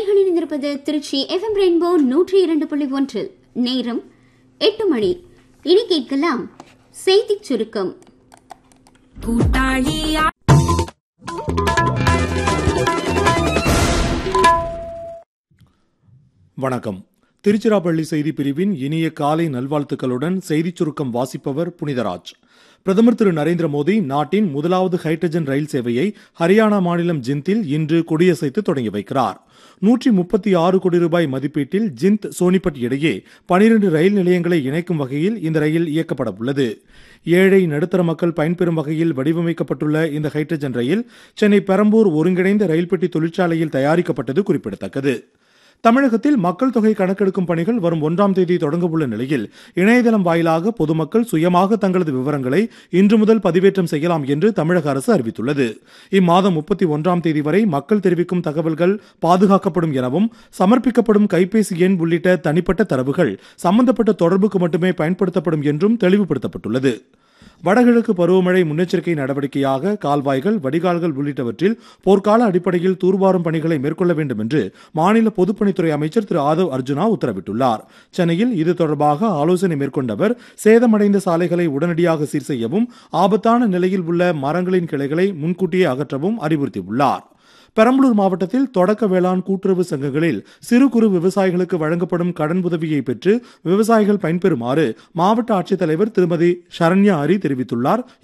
நேர்கள் இணைந்திருப்பது Trichy FM rainbow நூற்றி இரண்டு புள்ளி ஒன்றில் நேரம் எட்டு மணி இனி கேட்கலாம் செய்திச் சுருக்கம் கூட்டாளியா வணக்கம் திருச்சிராப்பள்ளி செய்தி பிரிவின் இனிய காலை நல்வாழ்த்துக்களுடன் செய்திச் சுருக்கம் வாசிப்பவர் புனிதராஜ் பிரதமர் திரு நரேந்திர மோடி நாட்டின் முதலாவது ஹைட்ரஜன் ரயில் சேவையை ஹரியானா மாநிலம் ஜிந்தில் இன்று கொடியசைத்து தொடங்கி வைக்கிறார் நூற்றி முப்பத்தி ஆறு கோடி ரூபாய் மதிப்பீட்டில் ஜிந்த் சோனிபட் இடையே பனிரெண்டு ரயில் நிலையங்களை இணைக்கும் வகையில் இந்த ரயில் இயக்கப்பட உள்ளது ஏழை நடுத்தர மக்கள் பயன்பெறும் வகையில் வடிவமைக்கப்பட்டுள்ள இந்த ஹைட்ரஜன் ரயில் சென்னை பெரம்பூர் ஒருங்கிணைந்த ரயில் பெட்டி தொழிற்சாலையில் தயாரிக்கப்பட்டது குறிப்பிடத்தக்கது தமிழகத்தில் மக்கள் தொகை கணக்கெடுக்கும் பணிகள் வரும் ஒன்றாம் தேதி தொடங்க உள்ள நிலையில் இணையதளம் வாயிலாக பொதுமக்கள் சுயமாக தங்களது விவரங்களை இன்று முதல் பதிவேற்றம் செய்யலாம் என்று தமிழக அரசு அறிவித்துள்ளது இம்மாதம் முப்பத்தி ஒன்றாம் தேதி வரை மக்கள் தெரிவிக்கும் தகவல்கள் பாதுகாக்கப்படும் எனவும் சமர்ப்பிக்கப்படும் கைபேசி எண் உள்ளிட்ட தனிப்பட்ட தரவுகள் சம்பந்தப்பட்ட தொடர்புக்கு மட்டுமே பயன்படுத்தப்படும் என்றும் தெளிவுபடுத்தப்பட்டுள்ளது வடகிழக்கு பருவமழை முன்னெச்சரிக்கை நடவடிக்கையாக கால்வாய்கள் வடிகால்கள் உள்ளிட்டவற்றில் போர்க்கால அடிப்படையில் தூர்வாரும் பணிகளை மேற்கொள்ள வேண்டும் என்று மாநில பொதுப்பணித்துறை அமைச்சர் திரு ஆதவ் அர்ஜுனா உத்தரவிட்டுள்ளார் சென்னையில் இது தொடர்பாக ஆலோசனை மேற்கொண்டவர் சேதமடைந்த சாலைகளை உடனடியாக சீர் செய்யவும் ஆபத்தான நிலையில் உள்ள மரங்களின் கிளைகளை முன்கூட்டியே அகற்றவும் அறிவுறுத்தியுள்ளார் பெரம்பலூர் மாவட்டத்தில் தொடக்க வேளாண் கூட்டுறவு சங்கங்களில் சிறு குறு விவசாயிகளுக்கு வழங்கப்படும் கடன் உதவியை பெற்று விவசாயிகள் பயன்பெறுமாறு மாவட்ட ஆட்சித்தலைவர் திருமதி சரண்யா அரி தெரிவித்துள்ளார்